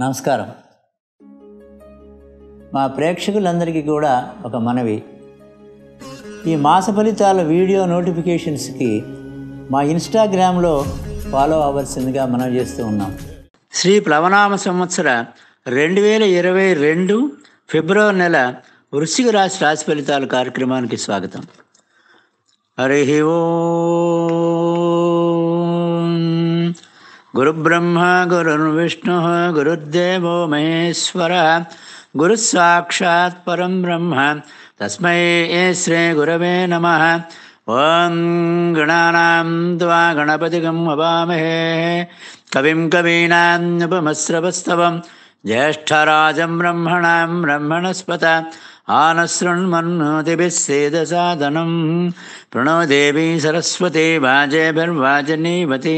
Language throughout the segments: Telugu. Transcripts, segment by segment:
నమస్కారం మా ప్రేక్షకులందరికీ కూడా ఒక మనవి ఈ మాస ఫలితాల వీడియో నోటిఫికేషన్స్కి మా ఇన్స్టాగ్రామ్లో ఫాలో అవ్వాల్సిందిగా మనం చేస్తూ ఉన్నాం శ్రీ ప్లవనామ సంవత్సర రెండు వేల ఇరవై రెండు ఫిబ్రవరి నెల వృశ్చిక రాశి రాశి ఫలితాల కార్యక్రమానికి స్వాగతం హరి ఓం గురుబ్రహ్మ గురుర్విష్ణు గురుర్దేవో మహేశ్వర గురుసాక్షాత్ పరం బ్రహ్మ తస్మై శ్రీ గురవే నమ ఓం గణానాం త్వా గణపతిగం అవామహే కవిం కవీనాముపమస్రవస్తవం జ్యేష్ఠరాజం బ్రహ్మణాం బ్రహ్మణస్పత ఆనశృణ్మన్నోతిభిः సేదసాదనం ప్రణో దేవీ సరస్వతి వాజేభిర్వాజనీవతి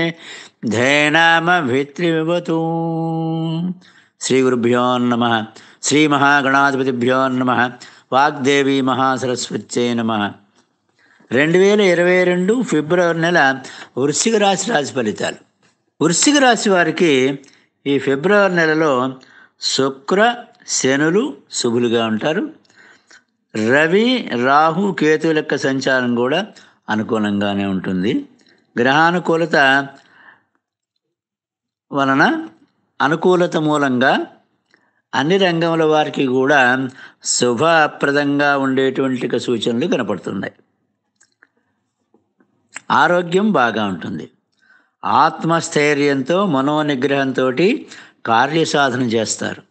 ధేనామభిత్రివతు శ్రీ గురుభ్యో నమ శ్రీ మహాగణాధిపతిభ్యో నమ వాగ్దేవి మహాసరస్వత్యై నమ రెండు వేల ఇరవై రెండు ఫిబ్రవరి నెల వృశ్చిక రాశి రాశి ఫలితాలు వృశ్చిక రాశి వారికి ఈ ఫిబ్రవరి నెలలో శుక్ర శనులు శుభులుగా ఉంటారు రవి రాహు కేతువుల యొక్క సంచారం కూడా అనుకూలంగానే ఉంటుంది గ్రహానుకూలత వలన అనుకూలత మూలంగా అన్ని రంగముల వారికి కూడా శుభప్రదంగా ఉండేటువంటి సూచనలు కనపడుతున్నాయి ఆరోగ్యం బాగా ఉంటుంది ఆత్మస్థైర్యంతో మనోనిగ్రహంతో కార్యసాధన చేస్తారు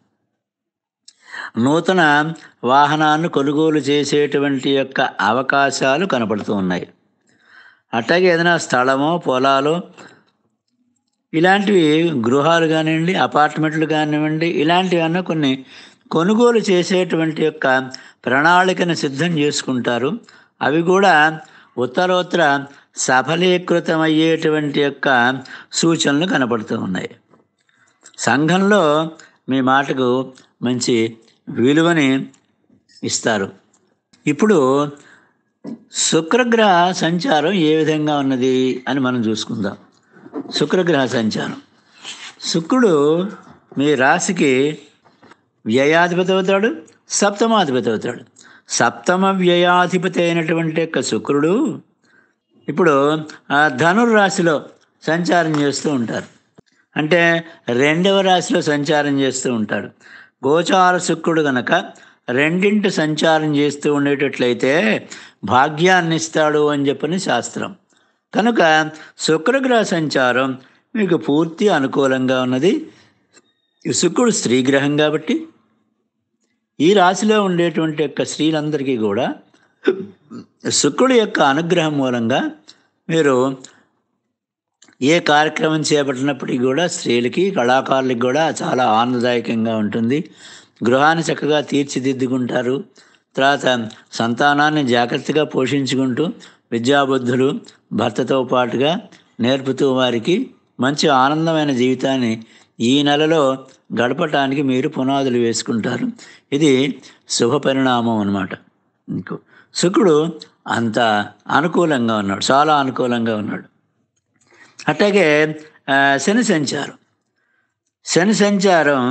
నూతన వాహనాన్ని కొనుగోలు చేసేటువంటి యొక్క అవకాశాలు కనపడుతూ ఉన్నాయి అట్లాగే ఏదైనా స్థలమో పొలాలు ఇలాంటివి గృహాలు కానివ్వండి అపార్ట్మెంట్లు కానివ్వండి ఇలాంటివన్నీ కొన్ని కొనుగోలు చేసేటువంటి యొక్క ప్రణాళికను సిద్ధం చేసుకుంటారు అవి కూడా ఉత్తరోత్తర సఫలీకృతమయ్యేటువంటి యొక్క సూచనలు కనపడుతూ ఉన్నాయి సంఘంలో మీ మాటకు మంచి విలువని ఇస్తారు ఇప్పుడు శుక్రగ్రహ సంచారం ఏ విధంగా ఉన్నది అని మనం చూసుకుందాం శుక్రగ్రహ సంచారం శుక్రుడు మీ రాశికి వ్యయాధిపతి అవుతాడు సప్తమాధిపతి అవుతాడు సప్తమ వ్యయాధిపతి అయినటువంటి యొక్క శుక్రుడు ఇప్పుడు ఆ ధనుర్రాశిలో సంచారం చేస్తూ ఉంటారు అంటే రెండవ రాశిలో సంచారం చేస్తూ ఉంటాడు గోచార శుక్రుడు గనక రెండింటి సంచారం చేస్తూ ఉండేటట్లయితే భాగ్యాన్ని ఇస్తాడు అని చెప్పని శాస్త్రం కనుక శుక్రగ్రహ సంచారం మీకు పూర్తి అనుకూలంగా ఉన్నది ఈ శుక్రుడు స్త్రీగ్రహం కాబట్టి ఈ రాశిలో ఉండేటువంటి యొక్క స్త్రీలందరికీ కూడా శుక్రుడు యొక్క అనుగ్రహం మూలంగా మీరు ఏ కార్యక్రమం చేపట్టినప్పటికీ కూడా స్త్రీలకి కళాకారులకి కూడా చాలా ఆనందదాయకంగా ఉంటుంది గృహాన్ని చక్కగా తీర్చిదిద్దుకుంటారు తర్వాత సంతానాన్ని జాగ్రత్తగా పోషించుకుంటూ విద్యాబుద్ధులు భర్తతో పాటుగా నేర్పుతూ వారికి మంచి ఆనందమైన జీవితాన్ని ఈ నెలలో గడపటానికి మీరు పునాదులు వేసుకుంటారు ఇది శుభ పరిణామం అనమాట ఇంకో శుక్రుడు అంత అనుకూలంగా ఉన్నాడు చాలా అనుకూలంగా ఉన్నాడు అట్లాగే ఆ, శని సంచారం శని సంచారం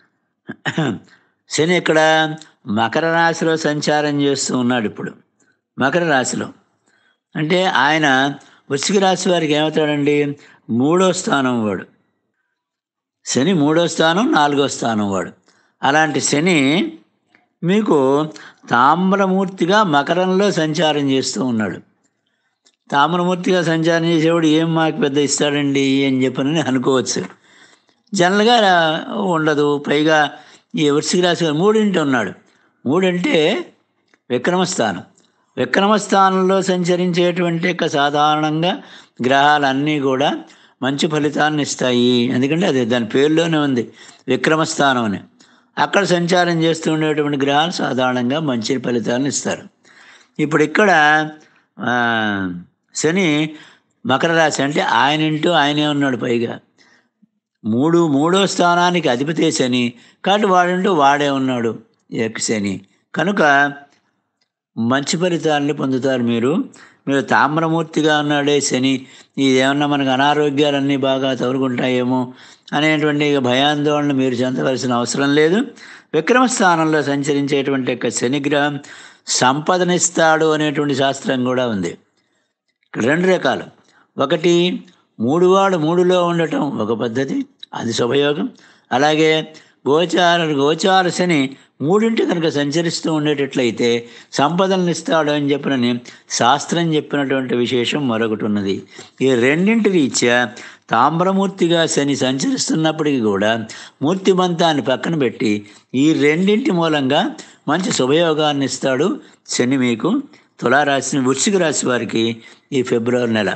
శని ఇక్కడ మకర రాశిలో సంచారం చేస్తూ ఉన్నాడు ఇప్పుడు మకర రాశిలో అంటే ఆయన వృశ్చిక రాశి వారికి ఏమవుతాడండి మూడో స్థానం వాడు శని మూడో స్థానం నాలుగో స్థానం వాడు అలాంటి శని మీకు తామ్రమూర్తిగా మకరంలో సంచారం చేస్తూ ఉన్నాడు తామ్రమూర్తిగా సంచారం చేసేవాడు ఏం మాకు పెద్ద ఇస్తాడండి అని చెప్పని అనుకోవచ్చు జనరల్గా ఉండదు పైగా ఈ వృశ్చిక రాశి వారు మూడింటి ఉన్నాడు మూడంటే విక్రమస్థానం విక్రమస్థానంలో సంచరించేటువంటి యొక్క సాధారణంగా గ్రహాలన్నీ కూడా మంచి ఫలితాలను ఇస్తాయి ఎందుకంటే అది దాని పేరులోనే ఉంది విక్రమస్థానం అని అక్కడ సంచారం చేస్తూ ఉండేటువంటి గ్రహాలు సాధారణంగా మంచి ఫలితాలను ఇస్తారు ఇప్పుడు ఇక్కడ ఆ, శని మకర రాశి అంటే ఆయన ఇంటూ ఆయనే ఉన్నాడు పైగా మూడు మూడో స్థానానికి అధిపతే శని కాబట్టి వాడంటూ వాడే ఉన్నాడు ఈ యొక్క శని కనుక మంచి ఫలితాలని పొందుతారు మీరు మీరు తామ్రమూర్తిగా ఉన్నాడే శని ఇదేమన్నా మనకు అనారోగ్యాలన్నీ బాగా తగులుకుంటాయేమో అనేటువంటి భయాందోళన మీరు చెందవలసిన అవసరం లేదు విక్రమ స్థానంలో సంచరించేటువంటి యొక్క శనిగ్రహం సంపదనిస్తాడు అనేటువంటి శాస్త్రం కూడా ఉంది ఇక్కడ రెండు రకాలు ఒకటి మూడు వాడు మూడులో ఉండటం ఒక పద్ధతి అది శుభయోగం అలాగే గోచార గోచార శని మూడింటి కనుక సంచరిస్తూ ఉండేటట్లయితే సంపదలను ఇస్తాడు అని చెప్పినని శాస్త్రం చెప్పినటువంటి విశేషం మరొకటి ఉన్నది ఈ రెండింటి రీత్యా తామ్రమూర్తిగా శని సంచరిస్తున్నప్పటికీ కూడా మూర్తిమంతాన్ని పక్కన పెట్టి ఈ రెండింటి మూలంగా మంచి శుభయోగాన్ని ఇస్తాడు శని మీకు తులారాశి వృశ్చిక రాశి వారికి ఈ ఫిబ్రవరి నెల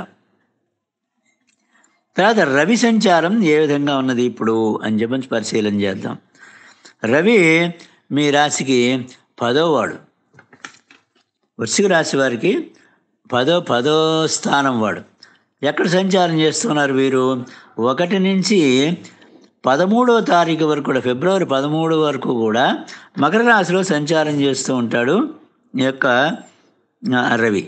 తర్వాత రవి సంచారం ఏ విధంగా ఉన్నది ఇప్పుడు అని చెప్పి పరిశీలన చేద్దాం రవి మీ రాశికి పదో వాడు వృశ్చిక రాశి వారికి పదో పదో స్థానం వాడు ఎక్కడ సంచారం చేస్తున్నారు వీరు ఒకటి నుంచి పదమూడవ తారీఖు వరకు కూడా ఫిబ్రవరి పదమూడు వరకు కూడా మకర రాశిలో సంచారం చేస్తూ ఉంటాడు ఈ యొక్క ఆ, రవి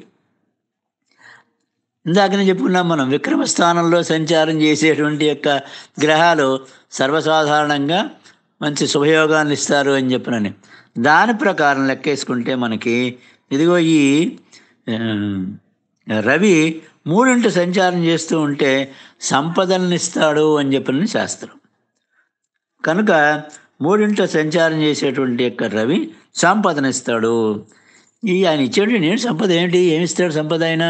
ఇందాకనే చెప్పుకున్నాం మనం విక్రమ స్థానంలో సంచారం చేసేటువంటి యొక్క గ్రహాలు సర్వసాధారణంగా మంచి శుభయోగాన్ని ఇస్తారు అని చెప్పినని దాని ప్రకారం లెక్కేసుకుంటే మనకి ఇదిగో ఈ ఆ, రవి మూడింట సంచారం చేస్తూ ఉంటే సంపదలను ఇస్తాడు అని చెప్పిన శాస్త్రం కనుక మూడింట సంచారం చేసేటువంటి యొక్క రవి సంపదనిస్తాడు ఈ ఆయన ఇచ్చేటువంటి నేను సంపద ఏంటి ఏమిస్తాడు సంపద ఆయన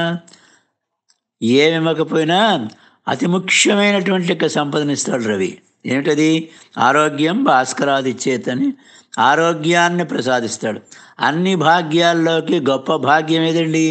ఏమి ఇవ్వకపోయినా అతి ముఖ్యమైనటువంటి యొక్క సంపదనిస్తాడు రవి ఏమిటది ఆరోగ్యం భాస్కరాది ఇచ్చేతని ఆరోగ్యాన్ని ప్రసాదిస్తాడు అన్ని భాగ్యాల్లోకి గొప్ప భాగ్యం ఏదండి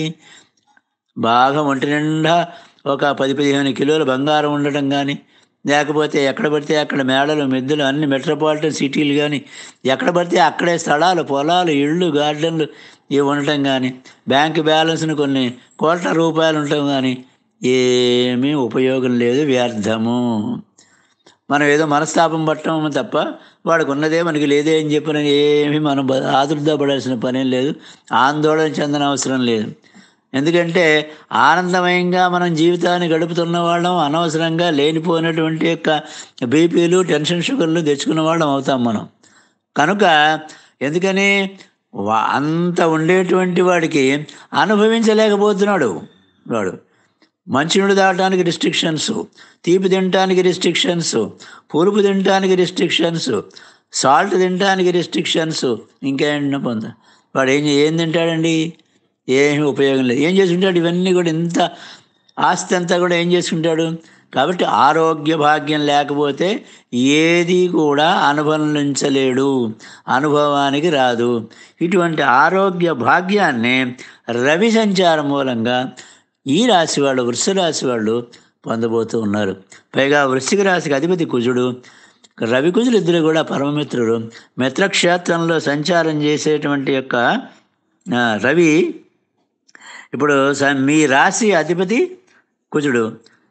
బాగా ఒంటి నిండా ఒక పది పదిహేను కిలోల బంగారం ఉండటం కానీ లేకపోతే ఎక్కడ పడితే అక్కడ మేడలు మిద్దెలు అన్ని మెట్రోపాలిటన్ సిటీలు కానీ ఎక్కడ పడితే అక్కడే స్థలాలు పొలాలు ఇళ్ళు గార్డెన్లు ఇవి ఉండటం కానీ బ్యాంక్ బ్యాలెన్స్ని కొన్ని కోట్ల రూపాయలు ఉండటం కానీ ఏమీ ఉపయోగం లేదు వ్యర్థము మనం ఏదో మనస్తాపం పట్టడం తప్ప వాడికి ఉన్నదే మనకి లేదే అని చెప్పిన ఏమీ మనం బ- ఆదుర్దా పడాల్సిన పనేం లేదు ఆందోళన చెందన అవసరం లేదు ఎందుకంటే ఆనందమయంగా మనం జీవితాన్ని గడుపుతున్న వాళ్ళం అనవసరంగా లేనిపోయినటువంటి యొక్క బీపీలు టెన్షన్ షుగర్లు తెచ్చుకున్న వాళ్ళం అవుతాం మనం కనుక ఎందుకని వా- అంత ఉండేటువంటి వాడికి అనుభవించలేకపోతున్నాడు వాడు మంచినీళ్ళు తాగడానికి రిస్ట్రిక్షన్స్ తీపి తినడానికి రిస్ట్రిక్షన్స్ పులుపు తినడానికి రిస్ట్రిక్షన్స్ సాల్ట్ తినడానికి రిస్ట్రిక్షన్స్ ఇంకేంటి పొంద వాడు ఏం ఏం తింటాడండి ఏమీ ఉపయోగం లేదు ఏం చేసుకుంటాడు ఇవన్నీ కూడా ఇంత ఆస్తి అంతా కూడా ఏం చేసుకుంటాడు కాబట్టి ఆరోగ్య భాగ్యం లేకపోతే ఏది కూడా అనుభవించలేడు అనుభవానికి రాదు ఇటువంటి ఆరోగ్య భాగ్యాన్ని రవి సంచారం మూలంగా ఈ రాశి వాళ్ళు వృష రాశి వాళ్ళు పొందబోతూ ఉన్నారు పైగా వృశ్చిక రాశికి అధిపతి కుజుడు రవి కుజులు ఇద్దరు కూడా పరమమిత్రుడు మిత్రక్షేత్రంలో సంచారం చేసేటువంటి యొక్క ఆ, రవి ఇప్పుడు స- మీ రాశి అధిపతి కుజుడు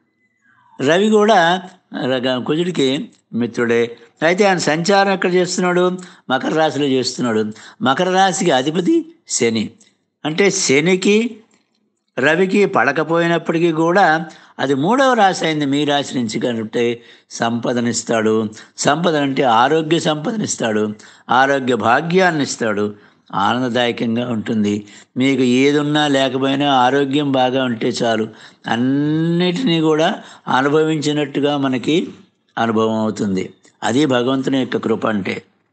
రవి కూడా రగ- కుజుడికి మిత్రుడే అయితే ఆయన సంచారం ఎక్కడ చేస్తున్నాడు మకర రాశిలో చేస్తున్నాడు మకర రాశికి అధిపతి శని అంటే శనికి రవికి పడకపోయినప్పటికీ కూడా అది మూడవ రాశి అయింది మీ రాశి నుంచి కాబట్టి సంపదనిస్తాడు సంపద అంటే ఆరోగ్య సంపదనిస్తాడు ఆరోగ్య భాగ్యాన్ని ఇస్తాడు ఆనందదాయకంగా ఉంటుంది మీకు ఏది ఉన్నా లేకపోయినా ఆరోగ్యం బాగా ఉంటే చాలు అన్నిటినీ కూడా అనుభవించినట్టుగా మనకి అనుభవం అవుతుంది అది భగవంతుని యొక్క కృప అంటే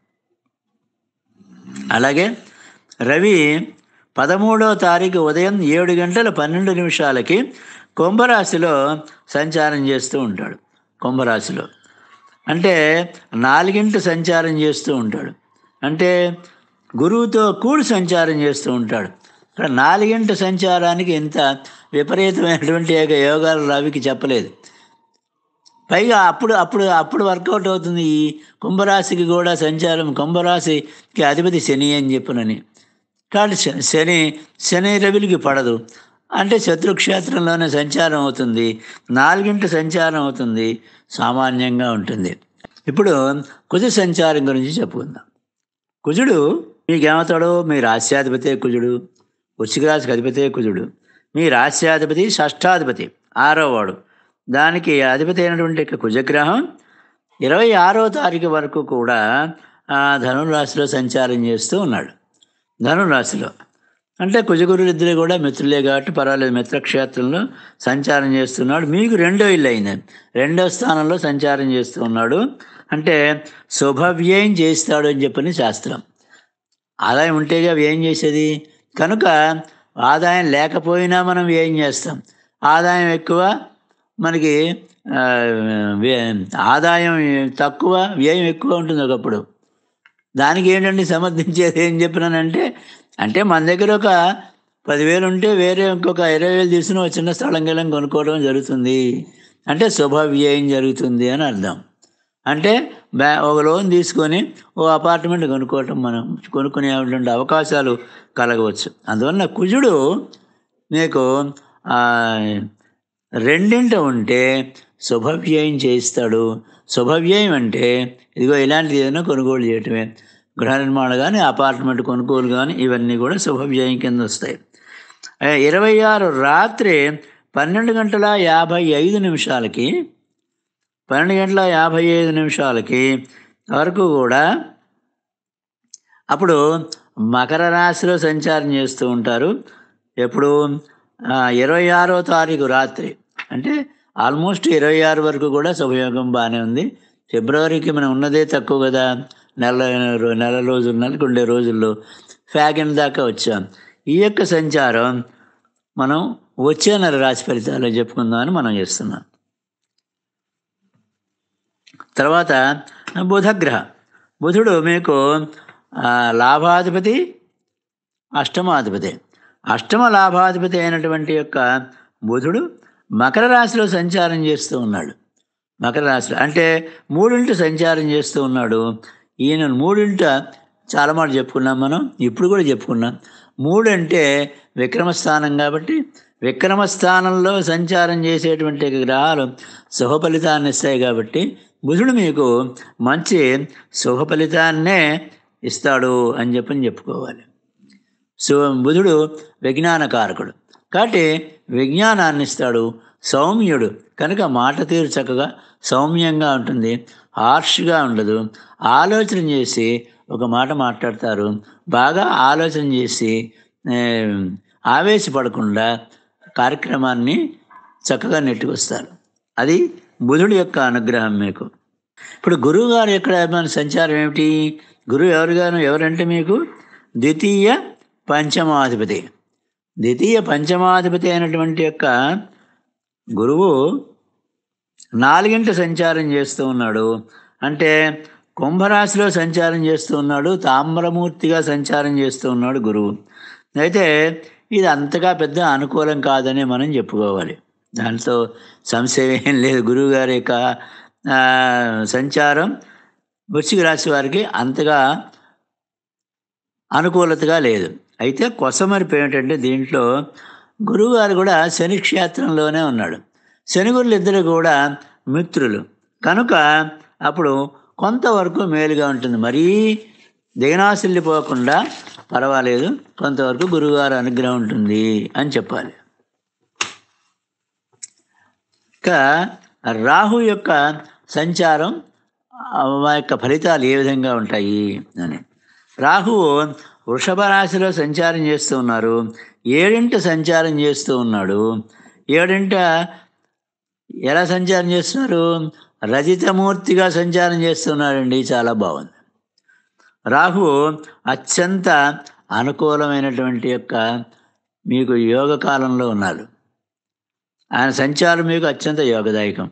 అలాగే రవి పదమూడవ తారీఖు ఉదయం ఏడు గంటల పన్నెండు నిమిషాలకి కుంభరాశిలో సంచారం చేస్తూ ఉంటాడు కుంభరాశిలో అంటే నాలుగింటి సంచారం చేస్తూ ఉంటాడు అంటే గురువుతో కూడి సంచారం చేస్తూ ఉంటాడు ఇక్కడ నాలుగింట సంచారానికి ఇంత విపరీతమైనటువంటి ఏక యోగాలు రవికి చెప్పలేదు పైగా అప్పుడు అప్పుడు అప్పుడు వర్కౌట్ అవుతుంది ఈ కుంభరాశికి కూడా సంచారం కుంభరాశికి అధిపతి శని అని చెప్పునని కాబట్టి శ- శని శని రవిలికి పడదు అంటే శత్రుక్షేత్రంలోనే సంచారం అవుతుంది నాలుగింటి సంచారం అవుతుంది సామాన్యంగా ఉంటుంది ఇప్పుడు కుజ సంచారం గురించి చెప్పుకుందాం కుజుడు మీకేమవుతాడు మీ రాస్యాధిపతే కుజుడు వృశ్చిక రాశికి అధిపతే కుజుడు మీ రాస్యాధిపతి షష్టాధిపతి ఆరో వాడు దానికి అధిపతి అయినటువంటి యొక్క కుజగ్రహం ఇరవై ఆరో తారీఖు వరకు కూడా ఆ ధనురాశిలో సంచారం చేస్తూ ఉన్నాడు ధనురాశిలో అంటే కుజగురులు ఇద్దరు కూడా మిత్రులే కాబట్టి పర్వాలేదు మిత్రక్షేత్రంలో సంచారం చేస్తున్నాడు మీకు రెండో ఇల్లు అయింది రెండో స్థానంలో సంచారం చేస్తూ ఉన్నాడు అంటే శుభవ్యయం చేస్తాడు అని చెప్పని శాస్త్రం ఆదాయం ఉంటేగా వ్యయం చేసేది కనుక ఆదాయం లేకపోయినా మనం వ్యయం చేస్తాం ఆదాయం ఎక్కువ మనకి ఆ, వ్య- ఆదాయం తక్కువ వ్యయం ఎక్కువ ఉంటుంది ఒకప్పుడు దానికి ఏంటండి సమర్థించేది ఏం చెప్పినానంటే అంటే మన దగ్గర ఒక పదివేలు ఉంటే వేరే ఇంకొక ఇరవై వేలు తీసుకుని ఒక చిన్న స్థలం గెలం కొనుక్కోవడం జరుగుతుంది అంటే శుభ వ్యయం జరుగుతుంది అని అర్థం అంటే బ్యా ఒక లోన్ తీసుకొని ఓ అపార్ట్మెంట్ కొనుక్కోవటం మనం కొనుక్కునేటువంటి అవకాశాలు కలగవచ్చు అందువల్ల కుజుడు మీకు ఆ, రెండింట ఉంటే శుభవ్యయం చేయిస్తాడు శుభవ్యయం అంటే ఇదిగో ఇలాంటిది ఏదైనా కొనుగోలు చేయటమే గృహ నిర్మాణం కానీ అపార్ట్మెంట్ కొనుగోలు కానీ ఇవన్నీ కూడా శుభవ్యయం కింద వస్తాయి ఆ, ఇరవై ఆరు రాత్రి పన్నెండు గంటల యాభై ఐదు నిమిషాలకి పన్నెండు గంటల యాభై ఐదు నిమిషాలకి వరకు కూడా అప్పుడు మకర రాశిలో సంచారం చేస్తూ ఉంటారు ఎప్పుడు ఆ, ఇరవై ఆరో తారీఖు రాత్రి అంటే ఆల్మోస్ట్ ఇరవై ఆరు వరకు కూడా శుభయోగం బాగానే ఉంది ఫిబ్రవరికి మనం ఉన్నదే తక్కువ కదా నెల నెల రోజులు నెలకు ఉండే రోజుల్లో ఫ్యాగన్ దాకా వచ్చాం ఈ యొక్క సంచారం మనం వచ్చే నెల రాశి ఫలితాలు చెప్పుకుందామని మనం చేస్తున్నాం తర్వాత బుధగ్రహ బుధుడు మీకు ఆ, లాభాధిపతి అష్టమాధిపతి అష్టమ లాభాధిపతి అయినటువంటి యొక్క బుధుడు మకర రాశిలో సంచారం చేస్తూ ఉన్నాడు మకర రాశిలో అంటే మూడింట సంచారం చేస్తూ ఉన్నాడు ఈయన మూడింట చాలా మాట చెప్పుకున్నాం మనం ఇప్పుడు కూడా చెప్పుకున్నాం మూడు అంటే విక్రమస్థానం కాబట్టి విక్రమస్థానంలో సంచారం చేసేటువంటి గ్రహాలు శుభ ఫలితాన్ని ఇస్తాయి కాబట్టి బుధుడు మీకు మంచి శుభ ఫలితాన్నే ఇస్తాడు అని చెప్పని చెప్పుకోవాలి సో బుధుడు విజ్ఞానకారకుడు కాబట్టి విజ్ఞానాన్ని ఇస్తాడు సౌమ్యుడు కనుక మాట తీరు చక్కగా సౌమ్యంగా ఉంటుంది హార్ష్గా ఉండదు ఆలోచన చేసి ఒక మాట మాట్లాడతారు బాగా ఆలోచన చేసి ఏ, ఆవేశపడకుండా కార్యక్రమాన్ని చక్కగా నెట్టుకొస్తారు అది బుధుడి యొక్క అనుగ్రహం మీకు ఇప్పుడు గురువు గారు ఎక్కడ మన సంచారం ఏమిటి గురువు ఎవరు గారు ఎవరంటే మీకు ద్వితీయ పంచమాధిపతి ద్వితీయ పంచమాధిపతి అయినటువంటి యొక్క గురువు నాలుగింట సంచారం చేస్తూ ఉన్నాడు అంటే కుంభరాశిలో సంచారం చేస్తూ ఉన్నాడు తామ్రమూర్తిగా సంచారం చేస్తూ ఉన్నాడు గురువు అయితే ఇది అంతగా పెద్ద అనుకూలం కాదని మనం చెప్పుకోవాలి దాంట్లో సంశయం ఏం లేదు గురువు గారి యొక్క ఆ, సంచారం వృశ్చిక రాశి వారికి అంతగా అనుకూలతగా లేదు అయితే కొసమరిపు ఏమిటంటే దీంట్లో గురువుగారు కూడా శని క్షేత్రంలోనే ఉన్నాడు శని గురులు ఇద్దరు కూడా మిత్రులు కనుక అప్పుడు కొంతవరకు మేలుగా ఉంటుంది మరీ దిగనాశిల్లిపోకుండా పర్వాలేదు కొంతవరకు గురువుగారు అనుగ్రహం ఉంటుంది అని చెప్పాలి ఇంకా రాహు యొక్క సంచారం ఆ యొక్క ఫలితాలు ఏ విధంగా ఉంటాయి అని రాహువు వృషభ రాశిలో సంచారం చేస్తూ ఉన్నారు ఏడింట సంచారం చేస్తూ ఉన్నాడు ఏడింట ఎలా సంచారం చేస్తున్నారు రజితమూర్తిగా సంచారం చేస్తున్నాడండి చాలా బాగుంది రాహు అత్యంత అనుకూలమైనటువంటి యొక్క మీకు యోగ కాలంలో ఉన్నారు ఆయన సంచారం మీకు అత్యంత యోగదాయకం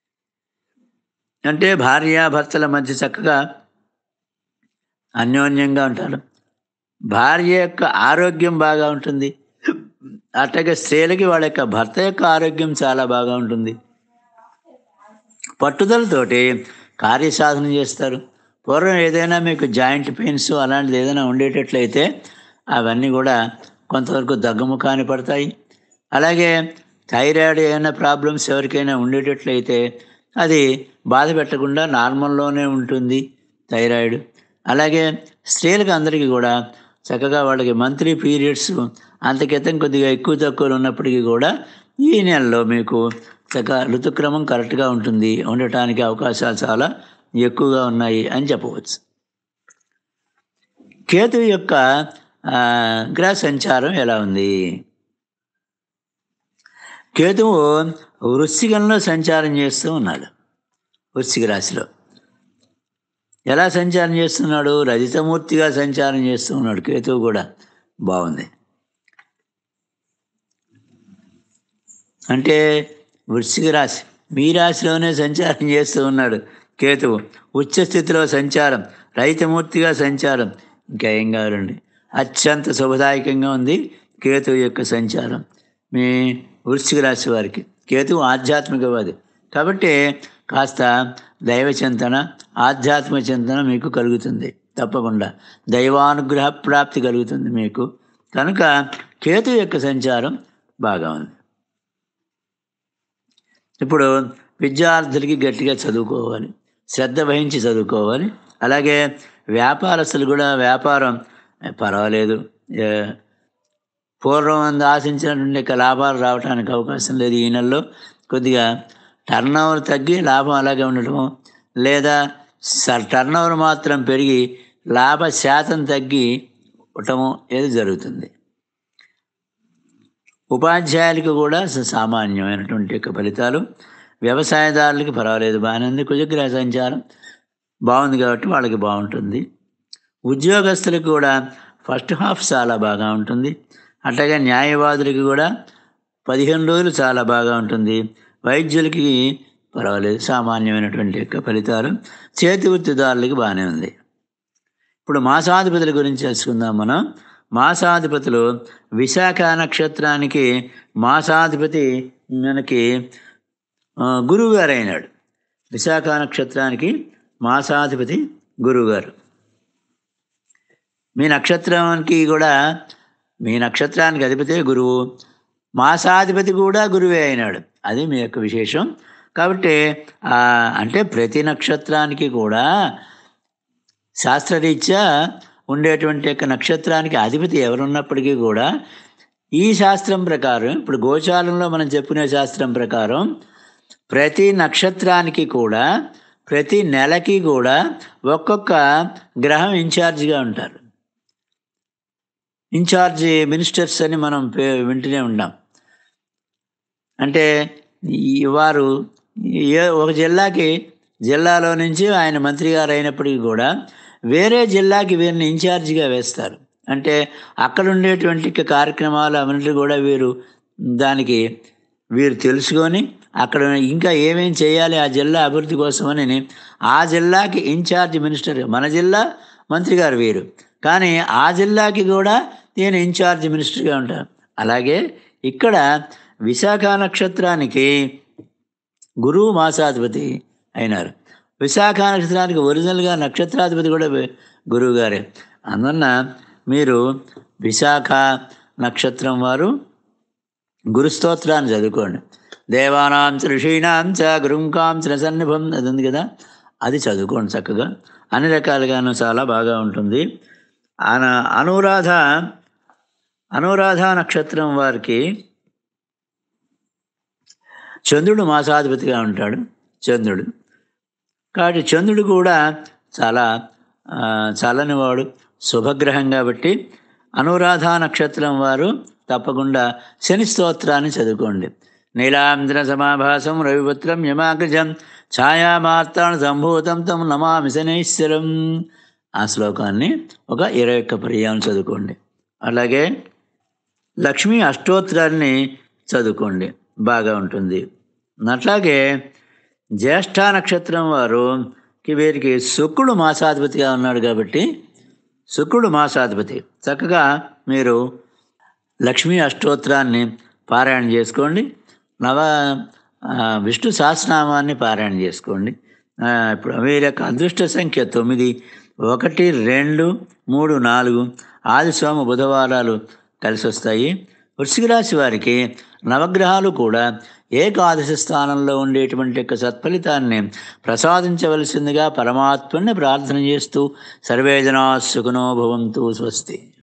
అంటే భార్యాభర్తల మధ్య చక్కగా అన్యోన్యంగా ఉంటారు భార్య యొక్క ఆరోగ్యం బాగా ఉంటుంది అట్లాగే స్త్రీలకి వాళ్ళ యొక్క భర్త యొక్క ఆరోగ్యం చాలా బాగా ఉంటుంది పట్టుదలతోటి కార్యసాధన చేస్తారు పూర్వం ఏదైనా మీకు జాయింట్ పెయిన్స్ అలాంటిది ఏదైనా ఉండేటట్లయితే అవన్నీ కూడా కొంతవరకు దగ్గుముఖాన్ని పడతాయి అలాగే థైరాయిడ్ ఏమైనా ప్రాబ్లమ్స్ ఎవరికైనా ఉండేటట్లయితే అది బాధ పెట్టకుండా నార్మల్లోనే ఉంటుంది థైరాయిడ్ అలాగే స్త్రీలకు అందరికీ కూడా చక్కగా వాళ్ళకి మంత్లీ పీరియడ్స్ అంత క్రితం కొద్దిగా ఎక్కువ తక్కువలు ఉన్నప్పటికీ కూడా ఈ నెలలో మీకు చక్క ఋతుక్రమం కరెక్ట్గా ఉంటుంది ఉండటానికి అవకాశాలు చాలా ఎక్కువగా ఉన్నాయి అని చెప్పవచ్చు కేతు యొక్క ఆ, గ్రహ సంచారం ఎలా ఉంది కేతువు వృశ్చికంలో సంచారం చేస్తూ ఉన్నాడు వృశ్చిక రాశిలో ఎలా సంచారం చేస్తున్నాడు రజితమూర్తిగా సంచారం చేస్తూ ఉన్నాడు కేతువు కూడా బాగుంది అంటే వృశ్చిక రాశి మీ రాశిలోనే సంచారం చేస్తూ ఉన్నాడు కేతువు ఉచ్చ స్థితిలో సంచారం రైతమూర్తిగా సంచారం ఇంకా ఏం కావాలండి అత్యంత శుభదాయకంగా ఉంది కేతువు యొక్క సంచారం మీ వృశ్చిక రాశి వారికి కేతువు ఆధ్యాత్మికవాది కాబట్టి కాస్త దైవ చింతన ఆధ్యాత్మిక చింతన మీకు కలుగుతుంది తప్పకుండా దైవానుగ్రహ ప్రాప్తి కలుగుతుంది మీకు కనుక కేతు యొక్క సంచారం బాగా ఉంది ఇప్పుడు విద్యార్థులకి గట్టిగా చదువుకోవాలి శ్రద్ధ వహించి చదువుకోవాలి అలాగే వ్యాపారస్తులు కూడా వ్యాపారం ఏ, పర్వాలేదు ఏ, పూర్వం ఆశించినటువంటి యొక్క లాభాలు రావడానికి అవకాశం లేదు ఈ నెలలో కొద్దిగా టర్న్ ఓవర్ తగ్గి లాభం అలాగే ఉండటము లేదా టర్న్ ఓవర్ మాత్రం పెరిగి లాభ శాతం తగ్గి ఉండటము ఏది జరుగుతుంది ఉపాధ్యాయులకు కూడా స- సామాన్యమైనటువంటి యొక్క ఫలితాలు వ్యవసాయదారులకి పర్వాలేదు బాగానే ఉంది కుజగ్రహ సంచారం బాగుంది కాబట్టి వాళ్ళకి బాగుంటుంది ఉద్యోగస్తులకు కూడా ఫస్ట్ హాఫ్ చాలా బాగా ఉంటుంది అట్లాగే న్యాయవాదులకి కూడా పదిహేను రోజులు చాలా బాగా ఉంటుంది వైద్యులకి పర్వాలేదు సామాన్యమైనటువంటి యొక్క ఫలితాలు చేతి వృత్తిదారులకి బాగానే ఉంది ఇప్పుడు మాసాధిపతుల గురించి తెలుసుకుందాం మనం మాసాధిపతులు విశాఖ నక్షత్రానికి మాసాధిపతి మనకి ఆ, గురువు గారు అయినాడు విశాఖ నక్షత్రానికి మాసాధిపతి గురువు గారు మీ నక్షత్రానికి కూడా మీ నక్షత్రానికి అధిపతి గురువు మాసాధిపతి కూడా గురువే అయినాడు అది మీ యొక్క విశేషం కాబట్టి ఆ, అంటే ప్రతి నక్షత్రానికి కూడా శాస్త్రరీత్యా ఉండేటువంటి యొక్క నక్షత్రానికి అధిపతి ఎవరున్నప్పటికీ కూడా ఈ శాస్త్రం ప్రకారం ఇప్పుడు గోచారంలో మనం చెప్పుకునే శాస్త్రం ప్రకారం ప్రతి నక్షత్రానికి కూడా ప్రతి నెలకి కూడా ఒక్కొక్క గ్రహం ఇన్ఛార్జిగా ఉంటారు ఇన్ఛార్జి మినిస్టర్స్ అని మనం పే- వింటూనే ఉంటాం అంటే ఈ వారు ఏ ఒక జిల్లాకి జిల్లాలో నుంచి ఆయన మంత్రి గారు అయినప్పటికీ కూడా వేరే జిల్లాకి వీరిని ఇన్ఛార్జిగా వేస్తారు అంటే అక్కడ ఉండేటువంటి కార్యక్రమాలు అవన్నీ కూడా వీరు దానికి వీరు తెలుసుకొని అక్కడ ఇంకా ఏమేం చేయాలి ఆ జిల్లా అభివృద్ధి కోసమని ఆ జిల్లాకి ఇన్ఛార్జ్ మినిస్టర్ మన జిల్లా మంత్రి గారు వీరు కానీ ఆ జిల్లాకి కూడా నేను ఇన్ఛార్జ్ మినిస్టర్గా ఉంటాను అలాగే ఇక్కడ విశాఖ నక్షత్రానికి గురువు మాసాధిపతి అయినారు విశాఖ నక్షత్రానికి ఒరిజినల్గా నక్షత్రాధిపతి కూడా వి- గురువు గారే అందువలన మీరు విశాఖ నక్షత్రం వారు గురుస్తోత్రాన్ని చదువుకోండి దేవానాం చ ఋషీణాం చ గురుంకాం చ సన్నిభం అది ఉంది కదా అది చదువుకోండి చక్కగా అన్ని రకాలుగాను చాలా బాగా ఉంటుంది అన అనురాధ అనురాధ నక్షత్రం వారికి చంద్రుడు మాసాధిపతిగా ఉంటాడు చంద్రుడు కాబట్టి చంద్రుడు కూడా చాలా ఆ, చల్లనివాడు శుభగ్రహం కాబట్టి అనురాధ నక్షత్రం వారు తప్పకుండా శని స్తోత్రాన్ని చదువుకోండి నీలాంధ్ర సమాభాసం రవిపుత్రం యమాగ్రజం ఛాయామార్తాణ సంభూతం తం నమామి శనైశ్వరం ఆ శ్లోకాన్ని ఒక ఇరవై ఒక్క పర్యాయం చదువుకోండి అలాగే లక్ష్మీ అష్టోత్తరాన్ని చదువుకోండి బాగా ఉంటుంది అట్లాగే జ్యేష్ఠ నక్షత్రం వారుకి వీరికి శుక్రుడు మాసాధిపతిగా ఉన్నాడు కాబట్టి శుక్రుడు మాసాధిపతి చక్కగా మీరు లక్ష్మీ అష్టోత్తరాన్ని పారాయణ చేసుకోండి నవ ఆ, విష్ణు సహస్రనామాన్ని పారాయణ చేసుకోండి ఆ, ఇప్పుడు వీరి యొక్క అదృష్ట సంఖ్య తొమ్మిది ఒకటి రెండు మూడు నాలుగు ఆది సోమ బుధవారాలు కలిసి వస్తాయి వృశ్చిక రాశి వారికి నవగ్రహాలు కూడా ఏకాదశి స్థానంలో ఉండేటువంటి యొక్క సత్ఫలితాన్ని ప్రసాదించవలసిందిగా పరమాత్మని ప్రార్థన చేస్తూ సర్వేజనా సుఖనో భవంతు స్వస్తి